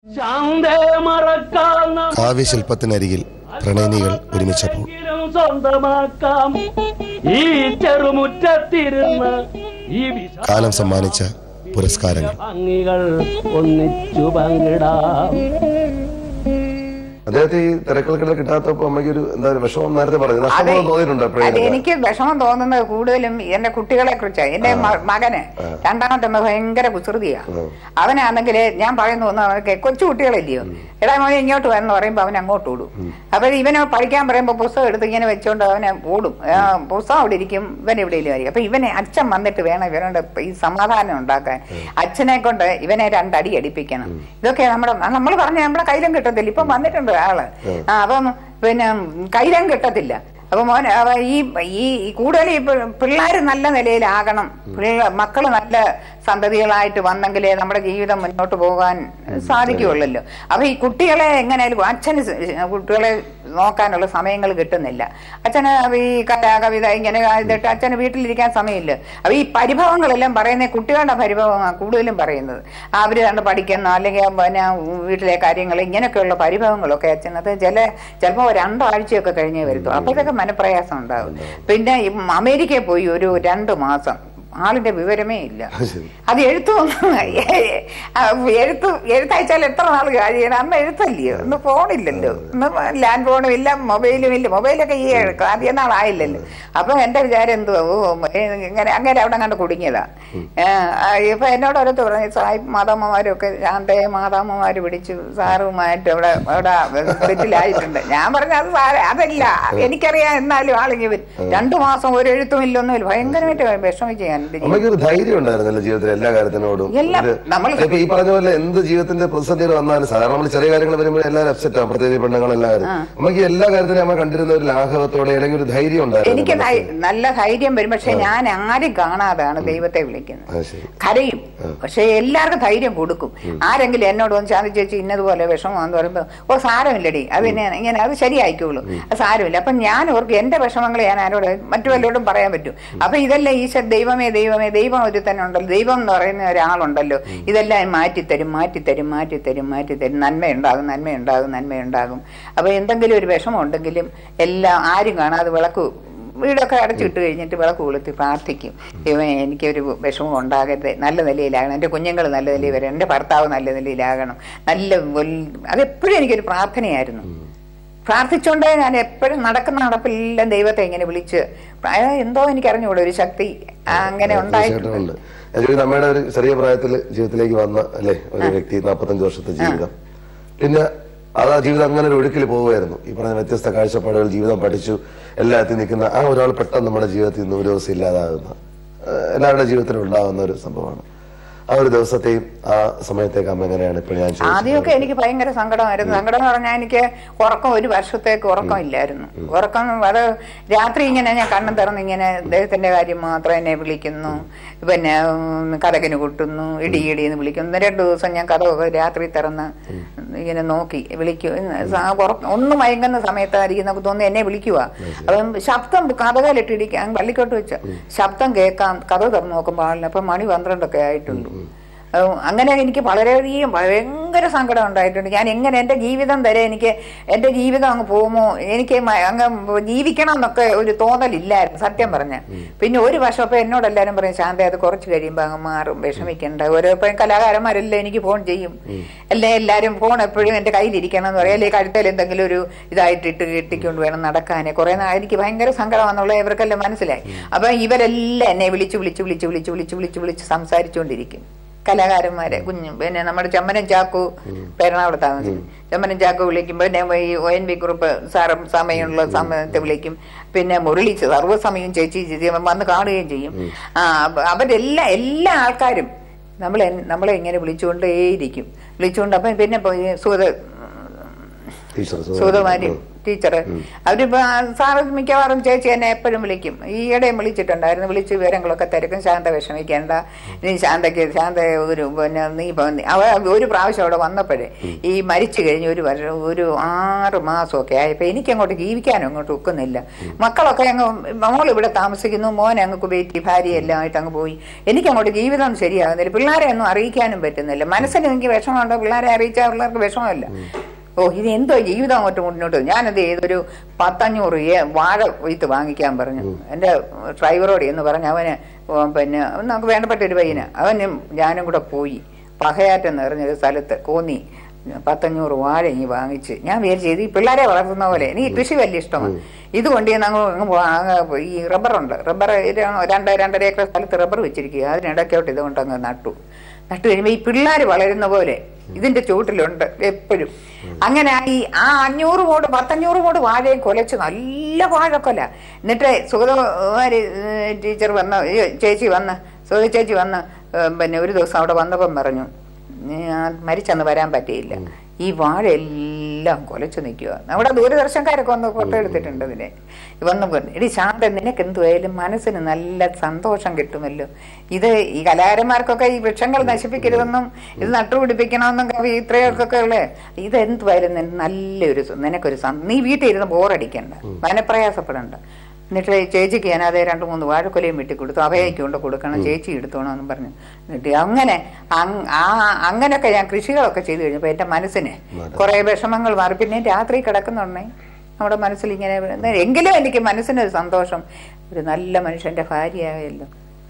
ശാന്തേ മറക്കാന്ന കാവ്യശില്പത്തിനരികിൽ പ്രണയിനികൾ ഒരുമിച്ചപ്പോൾ എങ്കിലും സ്വന്തമാക്കാം ഈ ചെറുമുറ്റത്തിരുന്ന് ഈ വിശാല കാലം സമ്മാനിച്ച പുരസ്കാരങ്ങൾ ഭംഗികൾ ഒന്നിച്ചു പങ്കിടാം അദ്ദേഹത്തെ ഈ തിരക്കൽക്കിടെ കിട്ടാത്തപ്പോ അമ്മയ്ക്ക് ഒരു എന്താ ഒരു വിഷമം നേരത്തെ പറഞ്ഞു അതെ നഷ്ടബോധം തോന്നിയിട്ടുണ്ടോ അത് എപ്പോഴെങ്കിലും എനിക്ക് വിഷമം തോന്നുന്നത് കൂടുതലും എന്റെ കുട്ടികളെ കുറിച്ച് എന്റെ മ- മകന് രണ്ടാമത്തെ മകൻ ഭയങ്കര കുസൃതിയാ അവനാണെങ്കിൽ ഞാൻ പറയുന്നു ഒന്ന് അവനൊക്കെ കൊച്ചു കുട്ടികളല്ലയോ എടാ മോനെ ഇങ്ങോട്ട് വരെന്ന് പറയുമ്പോ അവൻ അങ്ങോട്ട് ഓടും അപ്പൊ ഇവനെ പഠിക്കാൻ പറയുമ്പോ പുസ്തകം എടുത്ത് ഇങ്ങനെ വെച്ചോണ്ട് അവനെ ഓടും ആ, പുസ്തകം അവിടെ ഇരിക്കും ഇവൻ എവിടെയെങ്കിലും ആയിരിക്കും അപ്പൊ ഇവനെ അച്ഛൻ വന്നിട്ട് വേണം ഇവനോട് ഈ സമാധാനം ഉണ്ടാക്കാൻ അച്ഛനെ കൊണ്ട് ഇവനെ രണ്ടടി അടിപ്പിക്കണം ഇതൊക്കെ നമ്മുടെ നമ്മൾ പറഞ്ഞ നമ്മുടെ കയ്യിലും കിട്ടത്തില്ല ഇപ്പം വന്നിട്ടുണ്ട് ആള് ആ അപ്പം പിന്നെ കയ്യിലും കിട്ടത്തില്ല അപ്പൊ മോൻ അവ ഈ ഈ കൂടുതൽ ഈ പിള്ളേർ നല്ല നിലയിലാകണം പിള്ള മക്കള് നല്ല സന്തതികളായിട്ട് വന്നെങ്കിലേ നമ്മുടെ ജീവിതം മുന്നോട്ട് പോകാൻ സാധിക്കുകയുള്ളല്ലോ അപ്പൊ ഈ കുട്ടികളെ എങ്ങനെയാലും അച്ഛന് സ് കുട്ടികളെ നോക്കാനുള്ള സമയങ്ങൾ കിട്ടുന്നില്ല അച്ഛന് ഈ കല കവിത ഇങ്ങനെ ഇതിട്ട് അച്ഛന് വീട്ടിലിരിക്കാൻ സമയമില്ല അപ്പൊ ഈ പരിഭവങ്ങളെല്ലാം പറയുന്ന കുട്ടികളുടെ പരിഭവമാണ് കൂടുതലും പറയുന്നത് അവര് കണ്ട് പഠിക്കുന്ന അല്ലെങ്കിൽ പിന്നെ വീട്ടിലെ കാര്യങ്ങൾ ഇങ്ങനെയൊക്കെയുള്ള പരിഭവങ്ങളൊക്കെ അച്ഛനത് ചില ചിലപ്പോൾ രണ്ടാഴ്ചയൊക്കെ കഴിഞ്ഞേ വരുത്തുള്ളൂ അപ്പോഴത്തേക്ക് മനപ്രയാസം ഉണ്ടാവും പിന്നെ ഈ അമേരിക്കയിൽ പോയി ഒരു രണ്ട് മാസം ആളിന്റെ വിവരമേ ഇല്ല ശരി. അത് എഴുത്തൊന്നും എഴുത്ത് എഴുത്തയച്ചാൽ എത്ര നാൾ കഴിയണം അന്ന് എഴുത്തല്ലയോ ഇന്ന് ഫോണില്ലല്ലോ ഇന്ന് ലാൻഡ് ഫോണും ഇല്ല മൊബൈലും ഇല്ല മൊബൈലൊക്കെ ഈ ആദ്യം നാളായില്ലല്ലോ അപ്പൊ എന്റെ വിചാരം എന്തുവാ ഓ ഏ, ഇങ്ങനെ അങ്ങനെ അവിടെ കണ്ട് കുടുങ്ങിയതാ ഏ, ആ, ഇപ്പൊ എന്നോട് ഓരോരുത്തർ പറഞ്ഞു സാഹിബ് മാതാമ്മമാരും ഒക്കെ ശാന്തയെ മാതാമ്മമാര് പിടിച്ചു സാറുമായിട്ട് അവിടെ അവിടെ സെറ്റിലായിട്ടുണ്ട് ഞാൻ പറഞ്ഞ അത് സാര അതല്ല എനിക്കറിയാം എന്നാലും ആളിങ്ങി വരും രണ്ടു മാസം ഒരു എഴുത്തും ഇല്ലൊന്നുമില്ല ഭയങ്കരമായിട്ട് വിഷമിച്ച് ഞാൻ എന്റെ ജീവിതം. അമ്മയ്ക്ക് ഒരു ധൈര്യം ഉണ്ടായിരുന്നല്ലോ ജീവിതത്തിൽ എല്ലാ കാര്യത്തിനോടും എല്ലാം ഇത് നമ്മള് ഇപ്പൊ ഈ പറഞ്ഞ പോലെ എന്ത് ജീവിതത്തിന്റെ പ്രതിസന്ധികൾ വന്നാലും സാധാരണ നമ്മൾ ചെറിയ കാര്യങ്ങൾ വരുമ്പോൾ എല്ലാവരും അപ്സെറ്റ് ആവും പ്രത്യേകിച്ച് പെണ്ണുങ്ങളെല്ലാവരും അമ്മയ്ക്ക് എല്ലാ കാര്യത്തിലും അമ്മ കണ്ടിരുന്ന ഒരു ലാഘവത്തോടെ അല്ലെങ്കിൽ ഒരു ധൈര്യം ഉണ്ടായിരുന്നു എനിക്ക് ധൈ- നല്ല ധൈര്യം വരും പക്ഷെ ഞാൻ ആരും കാണാതാണ് ദൈവത്തെ വിളിക്കുന്നത് അത് ശരി കരയും പക്ഷെ എല്ലാവർക്കും ധൈര്യം കൊടുക്കും ആരെങ്കിലും എന്നോട് ഒന്ന് ചാന്തി ചേച്ചി ഇന്നതുപോലെ വിഷമമാന്ന് പറയുമ്പോ ഓ സാരമില്ലടി അത് പിന്നെ ഇങ്ങനെ അത് ശരിയായിക്കോളൂ അത് സാരമില്ല അപ്പൊ ഞാൻ ഓർക്ക് എന്റെ വിഷമങ്ങൾ ഞാൻ ആരോട് മറ്റു വല്ലവരോടും പറയാൻ പറ്റും അപ്പൊ ഇതെല്ലാം ഈശ്വർ ദൈവമേ ദൈവമേ ദൈവം ഒരു തന്നെ ഉണ്ടല്ലോ ദൈവം എന്ന് പറയുന്ന ഒരാളുണ്ടല്ലോ ഇതെല്ലാം മാറ്റിത്തരും മാറ്റിത്തരും മാറ്റിത്തരും മാറ്റിത്തരും നന്മയുണ്ടാകും നന്മയുണ്ടാകും നന്മയുണ്ടാകും അപ്പൊ എന്തെങ്കിലും ഒരു വിഷമം ഉണ്ടെങ്കിലും എല്ലാം ആരും കാണാതെ വിളക്ക് വീടൊക്കെ അടച്ചിട്ട് കഴിഞ്ഞിട്ട് വിളക്ക് കൊളുത്തി പ്രാർത്ഥിക്കും ഇവൻ എനിക്കൊരു വിഷമം ഉണ്ടാകരുത് നല്ല നിലയിലാകണം എൻ്റെ കുഞ്ഞുങ്ങൾ നല്ല നിലയിൽ വരണം എൻ്റെ ഭർത്താവ് നല്ല നിലയിലാകണം നല്ല വൽ- അതെപ്പോഴും എനിക്കൊരു പ്രാർത്ഥനയായിരുന്നു പ്രാർത്ഥിച്ചുകൊണ്ടേ ഞാൻ എപ്പോഴും നടക്കുന്ന നടപ്പെല്ലാം ദൈവത്തെ ഇങ്ങനെ വിളിച്ച് അത് എന്തോ എനിക്ക് അറിഞ്ഞുകൂടെ ഒരു ശക്തി അങ്ങനെ ഉണ്ടായിട്ടുണ്ട് തീർച്ചയായിട്ടും ഉണ്ട് ഞാൻ ചോദിക്കുന്നത് അമ്മയുടെ ഒരു ചെറിയ പ്രായത്തിൽ ജീവിതത്തിലേക്ക് വന്ന അല്ലെ ഒരു വ്യക്തി നാൽപ്പത്തഞ്ച് വർഷത്തെ ജീവിതം പിന്നെ അത് ആ ജീവിതം അങ്ങനെ ഒരു ഒഴുക്കിൽ പോവുമായിരുന്നു ഈ പറഞ്ഞ വ്യത്യസ്ത കാഴ്ചപ്പാടുകൾ ജീവിതം പഠിച്ചു എല്ലാത്തിനും നിൽക്കുന്ന ആ ഒരാൾ പെട്ടെന്ന് നമ്മുടെ ജീവിതത്തിൽ നിന്ന് ഒരു ദിവസം ഇല്ലാതാകുന്ന ഏഹ് എല്ലാവരുടെ ജീവിതത്തിലും ഉണ്ടാകുന്ന ഒരു സംഭവമാണ് ആ ഒരു ദിവസത്തെയും ആ സമയത്തേക്ക് അമ്മ എങ്ങനെയാണ് ഇപ്പോൾ ഞാൻ ചോദിച്ചത് ആദ്യമൊക്കെ എനിക്ക് ഭയങ്കര സങ്കടമായിരുന്നു സങ്കടം എന്ന് പറഞ്ഞാൽ എനിക്ക് ഉറക്കം ഒരു വർഷത്തേക്ക് ഉറക്കം ഇല്ലായിരുന്നു ഉറക്കം അത് രാത്രി ഇങ്ങനെ ഞാൻ കണ്ണും തുറന്ന് ഇങ്ങനെ ദൈവത്തിന്റെ കാര്യം മാത്രം എന്നെ വിളിക്കുന്നു പിന്നെ ഉം, കഥകിന് കൊട്ടുന്നു ഇടി ഇടിയെന്ന് വിളിക്കുന്നു രണ്ടു ദിവസം ഞാൻ കഥകൊക്കെ രാത്രി തുറന്ന് ഇങ്ങനെ നോക്കി വിളിക്കൂ ഒന്ന് മയങ്ങുന്ന സമയത്തായിരിക്കും നമുക്ക് തോന്നി എന്നെ വിളിക്കുക അപ്പം ശബ്ദം കഥകളിട്ട് ഇടിക്കാൻ പള്ളിക്കോട്ട് വെച്ച ശബ്ദം കേൾക്കാം കഥ തുറന്ന് നോക്കുമ്പോൾ ആളിന് അപ്പം മണി പന്ത്രണ്ടൊക്കെ ആയിട്ടുണ്ട് ഉം, അങ്ങനെ എനിക്ക് വളരെയധികം ഭയങ്കര സങ്കടം ഉണ്ടായിട്ടുണ്ട് ഞാൻ എങ്ങനെ എൻ്റെ ജീവിതം വരെ എനിക്ക് എൻ്റെ ജീവിതം അങ്ങ് പോകുമോ എനിക്ക് മ- അങ്ങ് ജീവിക്കണം എന്നൊക്കെ ഒരു തോന്നലില്ലായിരുന്നു സത്യം പറഞ്ഞ പിന്നെ ഒരു വർഷം അപ്പോൾ എന്നോട് എല്ലാവരും പറയും ശാന്ത അത് കുറച്ച് കഴിയുമ്പോൾ അങ്ങ് മാറും വിഷമിക്കണ്ട ഓരോ ഇപ്പം കലാകാരന്മാരെല്ലാം എനിക്ക് ഫോൺ ചെയ്യും അല്ലേ എല്ലാവരും ഫോൺ എപ്പോഴും എൻ്റെ കയ്യിലിരിക്കണം എന്ന് പറയും അല്ലെങ്കിൽ കഴുത്തിൽ എന്തെങ്കിലും ഒരു ഇതായിട്ട് ഇട്ട് കെട്ടിക്കൊണ്ട് വേണം നടക്കാൻ കുറെ നാൾ എനിക്ക് ഭയങ്കര സങ്കടമാണെന്നുള്ളത് ഇവർക്കെല്ലാം മനസ്സിലായി അപ്പം ഇവരെല്ലാം എന്നെ വിളിച്ച് വിളിച്ച് വിളിച്ച് വിളിച്ച് വിളിച്ച് വിളിച്ച് വിളിച്ച് സംസാരിച്ചുകൊണ്ടിരിക്കും കലാകാരന്മാരെ കുഞ്ഞു പിന്നെ നമ്മുടെ ചമ്മനം ചാക്കു എറണാകുളത്ത് താമസിക്കും ചമ്മനം ചാക്കു വിളിക്കും പിന്നെ ഈ ഒ എൻ വി കുറുപ്പ് സാറും സമയമുള്ള സമയത്ത് വിളിക്കും പിന്നെ മുരളി സർവ്വസമയം ചേച്ചി ചേച്ചി വന്ന് കാണുകയും ചെയ്യും ആ അപ്പ- അവരെല്ലാ എല്ലാ ആൾക്കാരും നമ്മളെ നമ്മളെ ഇങ്ങനെ വിളിച്ചുകൊണ്ടേയിരിക്കും വിളിച്ചുകൊണ്ട് അപ്പം പിന്നെ ഇപ്പൊ ഈ സുഗത ടീച്ചർ സുഗതമാരി ടീച്ചർ അവരിപ്പോ ആ സാറ് മിക്കവാറും ചേച്ചി എന്നെ എപ്പോഴും വിളിക്കും ഈയിടെയും വിളിച്ചിട്ടുണ്ടായിരുന്നു വിളിച്ച് വിവരങ്ങളൊക്കെ തിരക്കും ശാന്ത വിഷമിക്കേണ്ട നീ ശാന്തയ്ക്ക് ശാന്ത ഒരു പിന്നെ നീ ഇപ്പൊ അവ ഒരു പ്രാവശ്യം അവിടെ വന്നപ്പോഴേ ഈ മരിച്ചു കഴിഞ്ഞ് ഒരു വർഷം ഒരു ആറ് മാസമൊക്കെ ആയപ്പോ എനിക്ക് അങ്ങോട്ട് ജീവിക്കാനും അങ്ങോട്ട് ഒക്കുന്നില്ല മക്കളൊക്കെ അങ്ങ് മോൾ ഇവിടെ താമസിക്കുന്നു മോൻ അങ്ങ് കുവൈറ്റി ഭാര്യ എല്ലാം ആയിട്ട് അങ്ങ് പോയി എനിക്ക് അങ്ങോട്ട് ജീവിതം ശരിയാകുന്നില്ല പിള്ളേരെ ഒന്നും അറിയിക്കാനും പറ്റുന്നില്ല മനസ്സിന് എനിക്ക് വിഷമമുണ്ട് പിള്ളേരെ അറിയിച്ചാൽ പിള്ളേർക്ക് വിഷമമില്ല ഓ ഇത് എന്തോ ജീവിതം അങ്ങോട്ട് മുന്നോട്ട് ഞാനത് ചെയ്തൊരു പത്തഞ്ഞൂറ് ഏ- വാഴ കൊയ്ത്ത് വാങ്ങിക്കാൻ പറഞ്ഞു എൻ്റെ ഡ്രൈവറോട് എന്ന് പറഞ്ഞു അവന് ഓ, പിന്നെ നമുക്ക് വേണ്ടപ്പെട്ട ഒരു പയ്യന് അവനും ഞാനും കൂടെ പോയി പഹയാറ്റം നിറഞ്ഞൊരു സ്ഥലത്ത് കോന്നി പത്തഞ്ഞൂറ് വാഴ ഇങ്ങി വാങ്ങിച്ച് ഞാൻ വിചാരിച്ചു ഇത് ഈ പിള്ളേരെ വളർത്തുന്ന പോലെ എനിക്ക് കൃഷി വലിയ ഇഷ്ടമാണ് ഇത് കൊണ്ട് ഞാൻ അങ്ങ് അങ്ങ് പോ- അങ്ങ് ഈ റബ്ബറുണ്ട് റബ്ബർ രണ്ട് രണ്ടര ഏക്കർ സ്ഥലത്ത് റബ്ബർ വെച്ചിരിക്കുക അതിനിടയ്ക്കോട്ട് ഇതുകൊണ്ട് അങ്ങ് നട്ടു നട്ടു കഴിയുമ്പോൾ ഈ പിള്ളേർ വളരുന്ന പോലെ ഇതിന്റെ ചുവട്ടിലുണ്ട് എപ്പോഴും അങ്ങനെ ആ ഈ ആ അഞ്ഞൂറ് കോട് പത്തഞ്ഞൂറ് കോട് വാഴയും കൊലച്ച് നല്ല വാഴക്കൊല എന്നിട്ട് സുഗതകുമാരി ടീച്ചർ വന്ന ഈ ചേച്ചി വന്ന് സുഗത ചേച്ചി വന്ന് ഏ, പിന്നെ ഒരു ദിവസം അവിടെ വന്നപ്പം പറഞ്ഞു ഞാൻ മരിച്ചന്ന് വരാൻ പറ്റിയില്ല ഈ വാഴ എല്ലാം കൊലച്ചു നിൽക്കുക നമ്മുടെ ദൂരദർശൻകാരൊക്കെ ഒന്ന് ഫോട്ടോ എടുത്തിട്ടുണ്ട് ഇതിനെ വന്ന് പറഞ്ഞു എടി ശാന്ത നിനക്ക് എന്തുവായാലും മനസ്സിന് നല്ല സന്തോഷം കിട്ടുമല്ലോ ഇത് ഈ കലാകാരന്മാർക്കൊക്കെ ഈ വൃക്ഷങ്ങൾ നശിപ്പിക്കരുതെന്നും ഇത് നട്ടുപിടിപ്പിക്കണമെന്നും കവി ഇത്രയൊക്കെ ഉള്ളേ ഇത് എന്തുവായാലും നിനക്ക് നല്ലൊരു സ- നിനക്കൊരു സം- നീ വീട്ടിൽ ഇരുന്ന് ബോറടിക്കണ്ട മനപ്രയാസപ്പെടണ്ട എന്നിട്ട് ചേച്ചിക്ക് ഞാൻ അതേ രണ്ട് മൂന്ന് വാഴക്കൊലയും വെട്ടി കൊടുത്തു അവയ്ക്ക് കൊണ്ട് കൊടുക്കണം ചേച്ചി എടുത്തോണമെന്നും പറഞ്ഞു എന്നിട്ട് അങ്ങനെ അങ്- ആ അങ്ങനെയൊക്കെ ഞാൻ കൃഷികളൊക്കെ ചെയ്തു കഴിഞ്ഞപ്പോൾ എൻ്റെ മനസ്സിന് കുറെ വിഷമങ്ങൾ മാറി പിന്നെ രാത്രി കിടക്കുന്നുണ്ടേ നമ്മുടെ മനസ്സിൽ ഇങ്ങനെ എങ്കിലും എനിക്ക് മനസ്സിനൊരു സന്തോഷം ഒരു നല്ല മനുഷ്യന്റെ ഭാര്യയായല്ലോ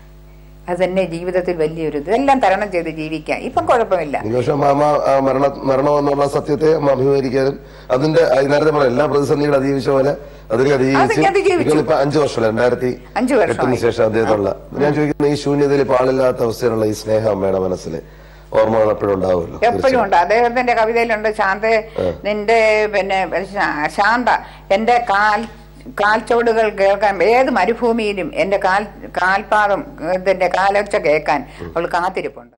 അത് തന്നെ ജീവിതത്തിൽ വലിയൊരു ഇതെല്ലാം തരണം ചെയ്ത് ജീവിക്കാം ഇപ്പം കുഴപ്പമില്ല എനിക്ക് പക്ഷെ മാമ ആ മരണ മരണം എന്നുള്ള സത്യത്തെ അമ്മ അഭിമുഖീകരിക്കാനും അതിന്റെ ആ നേരത്തെ പറഞ്ഞ എല്ലാ പ്രതിസന്ധികളും അതിജീവിച്ച പോലെ അതിനെ അതിനെ അതിജീവിച്ചു. ഇപ്പൊ അഞ്ചു വർഷമല്ല രണ്ടായിരത്തി അഞ്ച് വർഷമായി. എട്ടിന് ശേഷം അദ്ദേഹത്തുള്ള ഞാൻ ചോദിക്കുന്നത് ഈ ശൂന്യതയിൽ ഇപ്പൊ ആളില്ലാത്ത അവസ്ഥയിലുള്ള ഈ സ്നേഹം അമ്മയുടെ മനസ്സിൽ ഓർമ്മകൾ എപ്പോഴും ഉണ്ടാവുമല്ലോ എപ്പോഴും ഉണ്ട് അദ്ദേഹത്തിന്റെ കവിതയിലുണ്ട് ശാന്ത നിന്റെ പിന്നെ ശാ- ശാന്ത എന്റെ കാൽ കാൽച്ചോടുകൾ കേൾക്കാൻ ഏത് മരുഭൂമിയിലും എന്റെ കാൽ കാൽപാദം ഇതിന്റെ കാലൊച്ച കേൾക്കാൻ അവൾ കാത്തിരിപ്പുണ്ട്